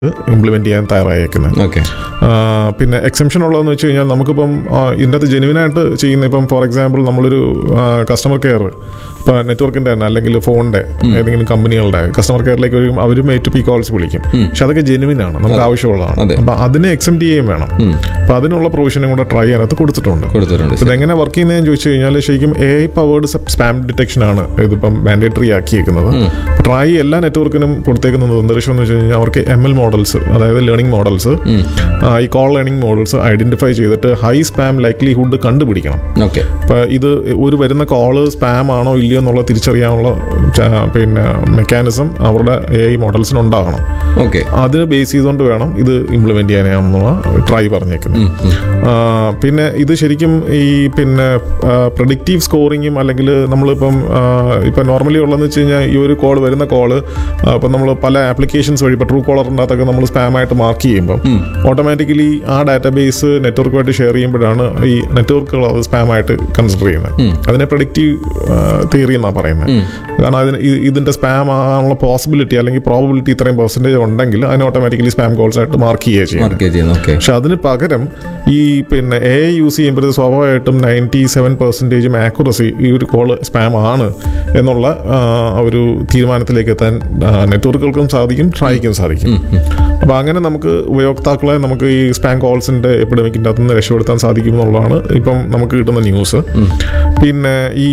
Implement ചെയ്യാൻ തയ്യാറായേക്കുന്നത് okay പിന്നെ exception ഉള്ളതെന്ന് വെച്ച് കഴിഞ്ഞാൽ നമുക്കിപ്പം ആ, ഇതിൻ്റെ അകത്ത് ജെനുവിനായിട്ട് ചെയ്യുന്ന ഇപ്പം ഫോർ എക്സാമ്പിൾ നമ്മളൊരു കസ്റ്റമർ കെയർ ഇപ്പം നെറ്റ്വർക്കിൻ്റെ തന്നെ അല്ലെങ്കിൽ ഫോണിൻ്റെ ഏതെങ്കിലും കമ്പനികളുടെ കസ്റ്റമർ കെയറിലേക്ക് വരും അവരും എ ടു പി കോൾസ് വിളിക്കും പക്ഷെ അതൊക്കെ ജെനുവിൻ ആണ് നമുക്ക് ആവശ്യമുള്ളതാണ് അതെ. അപ്പം അതിനെ എക്സെപ്റ്റ് ചെയ്യുകയും വേണം അപ്പം അതിനുള്ള പ്രൊവിഷനും കൂടെ ട്രൈ ചെയ്യാനകത്ത് കൊടുത്തിട്ടുണ്ട് കൊടുത്തിട്ടുണ്ട് ഇത് എങ്ങനെ വർക്ക് ചെയ്യുന്നതെന്ന് ചോദിച്ചു കഴിഞ്ഞാൽ ശരിക്കും A I powered spam detection ആണ് ഇതിപ്പം മാൻഡേറ്ററി ആക്കിയേക്കുന്നത് ട്രൈ എല്ലാ നെറ്റ്വർക്കിനും കൊടുത്തേക്കുന്ന നിർദ്ദേശം എന്ന് വെച്ച് കഴിഞ്ഞാൽ അവർക്ക് എം എൽ മോഡൽസ് അതായത് ലേണിംഗ് മോഡൽസ് ഈ കോൾ ലേണിംഗ് മോഡൽസ് ഐഡന്റിഫൈ ചെയ്തിട്ട് ഹൈ സ്പാം ലൈക്ലിഹുഡ് കണ്ടുപിടിക്കണം ഓക്കെ ഇപ്പം ഇത് ഒരു വരുന്ന കോള് സ്പാം ആണോ ഇല്ലയോ എന്നുള്ള തിരിച്ചറിയാനുള്ള ച- പിന്നെ മെക്കാനിസം അവരുടെ എ ഐ മോഡൽസിന് ഉണ്ടാകണം ഓക്കെ അതിന് ബേസ് ചെയ്തുകൊണ്ട് വേണം ഇത് ഇംപ്ലിമെന്റ് ചെയ്യാനാണെന്നുള്ള ട്രൈ പറഞ്ഞേക്കുന്നത് ആ, പിന്നെ ഇത് ശരിക്കും ഈ പിന്നെ പ്രഡിക്റ്റീവ് സ്കോറിങ്ങും അല്ലെങ്കിൽ നമ്മളിപ്പം ആ, ഇപ്പം നോർമലി ഉള്ളതെന്ന് വെച്ച് കഴിഞ്ഞാൽ ഈ ഒരു കോൾ വരുന്ന കോള് ഇപ്പം നമ്മൾ പല ആപ്ലിക്കേഷൻസ് വഴി ഇപ്പോൾ ട്രൂ കോളറിൻ്റെ അകത്തൊക്കെ നമ്മൾ സ്പാം ആയിട്ട് മാർക്ക് ചെയ്യുമ്പോൾ ഓട്ടോമാറ്റിക്കലി ആ ഡാറ്റാബേസ് നെറ്റ്വർക്കുമായിട്ട് ഷെയർ ചെയ്യുമ്പോഴാണ് ഈ നെറ്റ്വർക്കുകൾ അത് സ്പാം ആയിട്ട് കൺസിഡർ ചെയ്യുന്നത് അതിനെ പ്രഡിക്റ്റീവ് തിയറി എന്നാണ് പറയുന്നത് കാരണം അതിന് ഇ- ഇതിന്റെ സ്പാം ആകാനുള്ള പോസിബിലിറ്റി അല്ലെങ്കിൽ പ്രോബിലിറ്റി ഇത്രയും പെർസെൻറ്റേജ് ഉണ്ടെങ്കിൽ അതിനെ ഓട്ടോമാറ്റിക്കലി സ്പാം കോൾസ് ആയിട്ട് മാർക്ക് ചെയ്യുക ചെയ്യും മാർക്ക് ചെയ്യുന്നു ഓക്കെ പക്ഷെ അതിന് പകരം ഈ പിന്നെ എ ഐ യൂസ് ചെയ്യുമ്പോൾ ഇത് സ്വാഭാവികമായിട്ടും നയൻറ്റി സെവൻ പെർസെൻറ്റേജും ആക്യുറസി ഈ ഒരു കോള് സ്പാം ആണ് എന്നുള്ള ആ, ഒരു തീരുമാനത്തിലേക്ക് എത്താൻ നെറ്റ്വർക്കുകൾക്കും സാധിക്കും ട്രൈക്കും സാധിക്കും അപ്പോൾ അങ്ങനെ നമുക്ക് ഉപയോക്താക്കളെ നമുക്ക് ഈ സ്പാം കോൾസിന്റെ എപ്പിഡമിക്കിൻ്റെ അകത്ത് നിന്ന് രക്ഷപ്പെടുത്താൻ സാധിക്കും എന്നുള്ളതാണ് ഇപ്പം നമുക്ക് കിട്ടുന്ന ന്യൂസ് പിന്നെ ഈ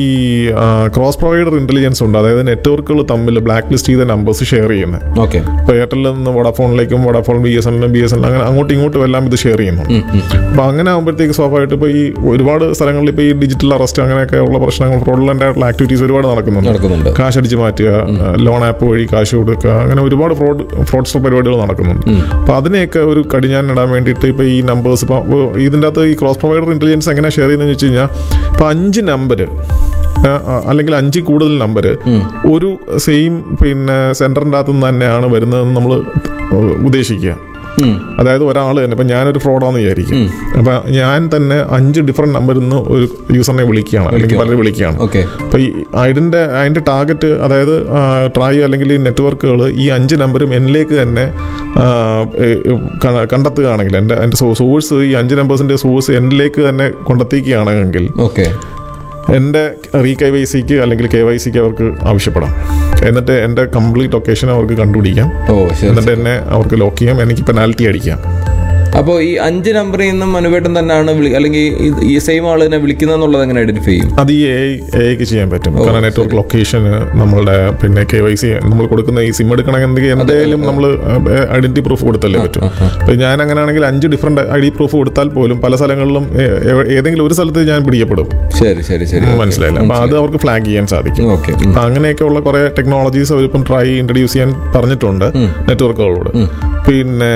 ക്രോസ് പ്രൊവൈഡർ ഇന്റലിജൻസ് ഉണ്ട് അതായത് നെറ്റ്വർക്കുകൾ തമ്മിൽ ബ്ലാക്ക് ലിസ്റ്റ് ചെയ്ത നമ്പേഴ്സ് ഷെയർ ചെയ്യുന്നത് ഓക്കെ ഇപ്പോൾ എയർടെലിൽ നിന്ന് വോഡാഫോണിലേക്കും വോഡാഫോൺ ബി എസ് എന്നിലും ബി എസ് എൻ അങ്ങനെ അങ്ങോട്ടും ഇങ്ങോട്ടും എല്ലാം ഇത് ഷെയർ ചെയ്യുന്നു അപ്പോൾ അങ്ങനെ ആകുമ്പോഴത്തേക്ക് സ്വാഭാവികമായിട്ട് ഇപ്പോൾ ഈ ഒരുപാട് സ്ഥലങ്ങളിൽ ഇപ്പോൾ ഈ ഡിജിറ്റൽ അറസ്റ്റ് അങ്ങനെയൊക്കെ ഉള്ള പ്രശ്നങ്ങൾ ഫ്രോഡുലൻ്റ് ആയിട്ടുള്ള ആക്ടിവിറ്റീസ് ഒരുപാട് നടക്കുന്നുണ്ട് നടക്കുന്നുണ്ട് കാശ് അടിച്ച് മാറ്റുക ലോൺ ആപ്പ് വഴി കാശ് കൊടുക്കുക അങ്ങനെ ഒരുപാട് ഫ്രോഡ് ഫ്രോഡ്സ്റ്റർ പരിപാടികൾ നടക്കുന്നുണ്ട് അപ്പോൾ അതിനെയൊക്കെ ഒരു കടിഞ്ഞാൻ ഇടാൻ വേണ്ടിയിട്ട് ഇപ്പോൾ ഈ നമ്പേഴ്സ് ഇപ്പോൾ ഇതിൻ്റെ അകത്ത് ഈ ക്രോസ് പ്രൊവൈഡർ ഇന്റലിജൻസ് എങ്ങനെ ഷെയർ ചെയ്യുന്നതെന്ന് വെച്ച് കഴിഞ്ഞാൽ ഇപ്പോൾ അഞ്ച് നമ്പർ അല്ലെങ്കിൽ അഞ്ച് കൂടുതൽ നമ്പർ ഒരു സെയിം പിന്നെ സെൻറ്ററിൻ്റെ അകത്ത് നിന്ന് തന്നെയാണ് വരുന്നതെന്ന് നമ്മൾ ഉദ്ദേശിക്കുക ഉം. അതായത് ഒരാൾ തന്നെ ഇപ്പം ഞാനൊരു ഫ്രോഡാന്ന് വിചാരിക്കും അപ്പം ഞാൻ തന്നെ അഞ്ച് ഡിഫറെൻറ്റ് നമ്പറിൽ നിന്ന് ഒരു യൂസറിനെ വിളിക്കുകയാണ് അല്ലെങ്കിൽ പലരെ വിളിക്കുകയാണ് ഓക്കെ അപ്പോൾ ഈ അതിൻ്റെ അതിൻ്റെ ടാർഗറ്റ് അതായത് ട്രൈ അല്ലെങ്കിൽ ഈ നെറ്റ്വർക്കുകൾ ഈ അഞ്ച് നമ്പറും എന്നിലേക്ക് തന്നെ ആ, ഏ, ക- കണ്ടെത്തുകയാണെങ്കിൽ എൻ്റെ എൻ്റെ സോഴ്സ് ഈ അഞ്ച് നമ്പേഴ്സിൻ്റെ സോഴ്സ് എന്നിലേക്ക് തന്നെ കൊണ്ടെത്തിക്കുകയാണെങ്കിൽ ഓക്കെ എൻ്റെ റീ കെ വൈ സിക്ക് അല്ലെങ്കിൽ കെ വൈ സിക്ക് അവർക്ക് ആവശ്യപ്പെടാം എന്നിട്ട് എൻ്റെ കംപ്ലീറ്റ് ലൊക്കേഷൻ അവർക്ക് കണ്ടുപിടിക്കാം ഓ ശരി എന്നിട്ട് എന്നെ അവർക്ക് ലോക്ക് ചെയ്യാം എനിക്ക് പെനാൽറ്റി അടിക്കാം അപ്പോൾ ഈ അഞ്ച് നമ്പറിൽ നിന്നും മനുവേട്ടൻ തന്നെയാണ് വിളി അല്ലെങ്കിൽ ഈ- ഈ സെയിം ആളിനെ വിളിക്കുന്നതെന്നുള്ളത് എങ്ങനെ ഐഡന്റിഫൈ ചെയ്യും അത് ഈ എ ഐക്ക് ചെയ്യാൻ പറ്റും കാരണം നെറ്റ്വർക്ക് ലൊക്കേഷന് നമ്മളുടെ പിന്നെ കെ വൈ സി നമ്മൾ കൊടുക്കുന്ന ഈ സിം എടുക്കണമെങ്കിൽ എന്തായാലും നമ്മൾ ഐഡന്റിറ്റി പ്രൂഫ് കൊടുത്തല്ലേ പറ്റും അപ്പൊ ഞാൻ അങ്ങനെയാണെങ്കിൽ അഞ്ച് ഡിഫറെന്റ് ഐ ഡി പ്രൂഫ് കൊടുത്താൽ പോലും പല സ്ഥലങ്ങളിലും ഏ- ഏ- ഏതെങ്കിലും ഒരു സ്ഥലത്ത് ഞാൻ പിടിക്കപ്പെടും ശരി ശരി ശരി മനസ്സിലായില്ല അപ്പൊ അത് അവർക്ക് ഫ്ലാഗ് ചെയ്യാൻ സാധിക്കും ഓക്കെ അപ്പൊ അങ്ങനെയൊക്കെയുള്ള കുറെ ടെക്നോളജീസ് അവരിപ്പം ട്രൈ ഇൻട്രൊഡ്യൂസ് ചെയ്യാൻ പറഞ്ഞിട്ടുണ്ട് നെറ്റ്വർക്കുകളോട് പിന്നെ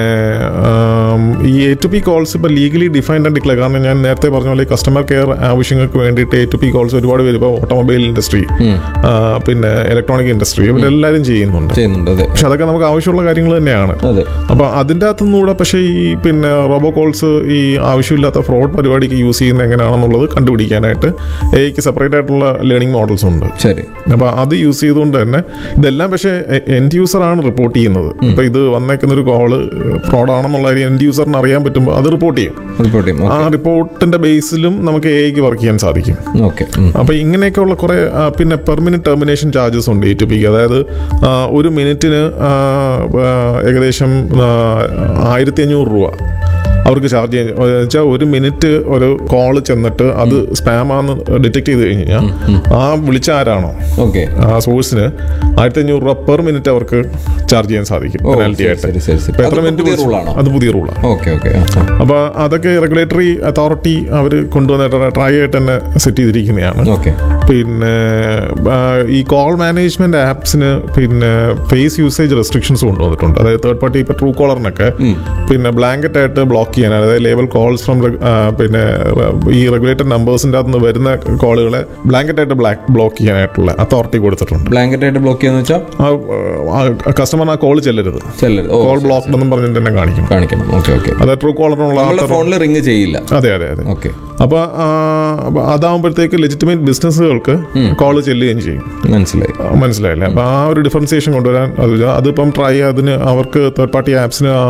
ആം, ഈ എ ടു പി കോൾസ് ഇപ്പോൾ ലീഗലി ഡിഫൈൻഡ് ആൻഡ് ഡിക്ലെയർ കാരണം ഞാൻ നേരത്തെ പറഞ്ഞ പോലെ കസ്റ്റമർ കെയർ ആവശ്യങ്ങൾക്ക് വേണ്ടിയിട്ട് എ ടു പി കോൾസ് ഒരുപാട് പേര് ഇപ്പോൾ ഓട്ടോമൊബൈൽ ഇൻഡസ്ട്രി പിന്നെ ഇലക്ട്രോണിക് ഇൻഡസ്ട്രി ഇവരെല്ലാവരും ചെയ്യുന്നുണ്ട് ചെയ്യുന്നുണ്ട് അതെ പക്ഷെ അതൊക്കെ നമുക്ക് ആവശ്യമുള്ള കാര്യങ്ങൾ തന്നെയാണ് അതെ അപ്പോൾ അതിൻ്റെ അകത്തുനിന്നൂടെ പക്ഷേ ഈ പിന്നെ റോബോ കോൾസ് ഈ ആവശ്യമില്ലാത്ത ഫ്രോഡ് പരിപാടിക്ക് യൂസ് ചെയ്യുന്നത് എങ്ങനെയാണെന്നുള്ളത് കണ്ടുപിടിക്കാനായിട്ട് എയ്ക്ക് സെപ്പറേറ്റ് ആയിട്ടുള്ള ലേണിംഗ് മോഡൽസ് ഉണ്ട് ശരി അപ്പോൾ അത് യൂസ് ചെയ്തുകൊണ്ട് തന്നെ ഇതെല്ലാം പക്ഷേ എൻഡ് യൂസറാണ് റിപ്പോർട്ട് ചെയ്യുന്നത് ഇപ്പോൾ ഇത് വന്നേക്കുന്ന ഒരു കോള് ഫ്രോഡ് ആണെന്നുള്ള കാര്യം എൻഡ് യൂസറിന് അറിയാൻ പറ്റുമ്പോൾ അത് റിപ്പോർട്ട് ചെയ്യും റിപ്പോർട്ട് ചെയ്യും ആ റിപ്പോർട്ടിന്റെ ബേസിലും നമുക്ക് എ ഐക്ക് വർക്ക് ചെയ്യാൻ സാധിക്കും ഓക്കെ അപ്പോൾ ഇങ്ങനെയൊക്കെയുള്ള കുറേ ആ, പിന്നെ പെർ മിനിറ്റ് ടെർമിനേഷൻ ചാർജസ് ഉണ്ട് എ ടു പിക്ക് അതായത് ആ, ഒരു മിനിറ്റിന് ആ, ആ, ഏകദേശം ആയിരത്തി അഞ്ഞൂറ് രൂപ അവർക്ക് ചാർജ് ചെയ്യാൻ വെച്ചാൽ ഒരു മിനിറ്റ് ഒരു കോള് ചെന്നിട്ട് അത് സ്പാമാന്ന് ഡിറ്റക്ട് ചെയ്ത് കഴിഞ്ഞ് കഴിഞ്ഞാൽ ആ വിളിച്ച ആരാണോ ഓക്കെ ആ സോഴ്സിന് ആയിരത്തി അഞ്ഞൂറ് രൂപ പെർ മിനിറ്റ് അവർക്ക് ചാർജ് ചെയ്യാൻ സാധിക്കും ഓ, പെനാൽറ്റി ശരി, ആയിട്ട് ശരി, ശരി, ശരി. ഇപ്പൊ എത്ര അത് മിനിറ്റ് പുതിയ വിളിച്ചു? rule ആണോ? അത് പുതിയ റൂളാണ് ഓക്കെ ഓക്കെ അപ്പോൾ അതൊക്കെ റെഗുലേറ്ററി അതോറിറ്റി അവർ കൊണ്ടുവന്നിട്ട് ട്രൈ ആയിട്ട് തന്നെ സെറ്റ് ചെയ്തിരിക്കുന്നതാണ് ഓക്കെ പിന്നെ ആ, ഈ കോൾ മാനേജ്മെന്റ് ആപ്സിന് പിന്നെ ഫേസ് യൂസേജ് റെസ്ട്രിക്ഷൻസ് കൊണ്ടുവന്നിട്ടുണ്ട് അതായത് തേർഡ് പാർട്ടി ഇപ്പോൾ ട്രൂ കോളറിനൊക്കെ പിന്നെ ബ്ലാങ്കറ്റ് ആയിട്ട് ബ്ലോക്ക് ചെയ്യാൻ അതായത് ലേബൽ കോൾസ് ഫ്രം പിന്നെ ഈ റെഗുലേറ്റഡ് നമ്പേഴ്സിൻ്റെ അകത്ത് നിന്ന് വരുന്ന കോളുകളെ ബ്ലാങ്കറ്റ് ആയിട്ട് ബ്ലാക്ക് ബ്ലോക്ക് ചെയ്യാനായിട്ടുള്ള അതോറിറ്റി കൊടുത്തിട്ടുണ്ട് ബ്ലാങ്കറ്റ് ആയിട്ട് ബ്ലോക്ക് ചെയ്യാന്ന് വെച്ചാൽ കസ്റ്റമർ ആ കോൾ ചെല്ലരുത് ചെല്ലരുത് ഓ കോൾ ബ്ലോക്ക് എന്നും പറഞ്ഞിട്ട് തന്നെ കാണിക്കും കാണിക്കണം ഓക്കെ ഓക്കെ അതായത് ട്രൂ കോളറിനുള്ള നമ്മുടെ ഫോണിൽ റിങ് ചെയ്യില്ല അതെ അതെ അതെ ഓക്കെ അപ്പൊ ആ, അപ്പൊ അതാവുമ്പോഴത്തേക്ക് ലെജിറ്റിമേറ്റ് ബിസിനസ്സുകൾക്ക് കോൾ ചെല്ലുകയും ചെയ്യും മനസ്സിലായി ആ, മനസ്സിലായില്ലേ അപ്പൊ ആ ഒരു ഡിഫറൻസിയേഷൻ കൊണ്ടുവരാൻ അത് അതിപ്പം ട്രൈ അതിന് അവർക്ക് തേർഡ് പാർട്ടി ആപ്സിന്